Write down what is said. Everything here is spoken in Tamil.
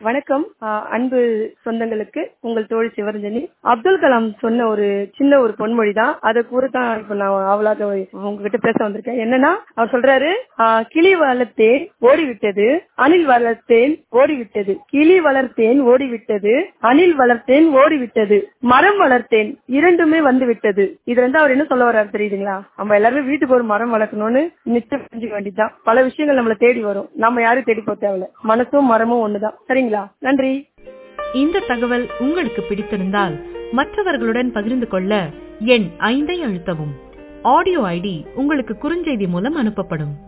வணக்கம் ஆஹ் அன்பு சொந்தங்களுக்கு உங்கள் தோழி சிவரஞ்சனி அப்துல் கலாம் சொன்ன ஒரு சின்ன ஒரு பொன்மொழி தான் அதை கூறத்தான் இப்ப நான் அவளாக உங்ககிட்ட பேச வந்திருக்கேன் என்னன்னா அவர் சொல்றாரு ஆஹ் கிளி வளர்த்தேன் ஓடிவிட்டது அணில் வளர்த்தேன் ஓடிவிட்டது கிளி வளர்த்தேன் ஓடிவிட்டது அணில் வளர்த்தேன் ஓடிவிட்டது மரம் வளர்த்தேன் இரண்டுமே வந்து விட்டது இதுல இருந்து அவர் என்ன சொல்ல வர்றாரு தெரியுதுங்களா நம்ம எல்லாருமே வீட்டுக்கு ஒரு மரம் வளர்க்கணும்னு நிச்சயம் செஞ்சுக்க வேண்டியதுதான் பல விஷயங்கள் நம்மளை தேடி வரும் நம்ம யாரும் தேடி போக தேவையில்ல மனசும் மரமும் ஒண்ணுதான் சரிங்களா நன்றி இந்த தகவல் உங்களுக்கு பிடித்திருந்தால் மற்றவர்களுடன் பகிர்ந்து கொள்ள எண் ஐந்தை அழுத்தவும் ஆடியோ ஐடி உங்களுக்கு குறுஞ்செய்தி மூலம் அனுப்பப்படும்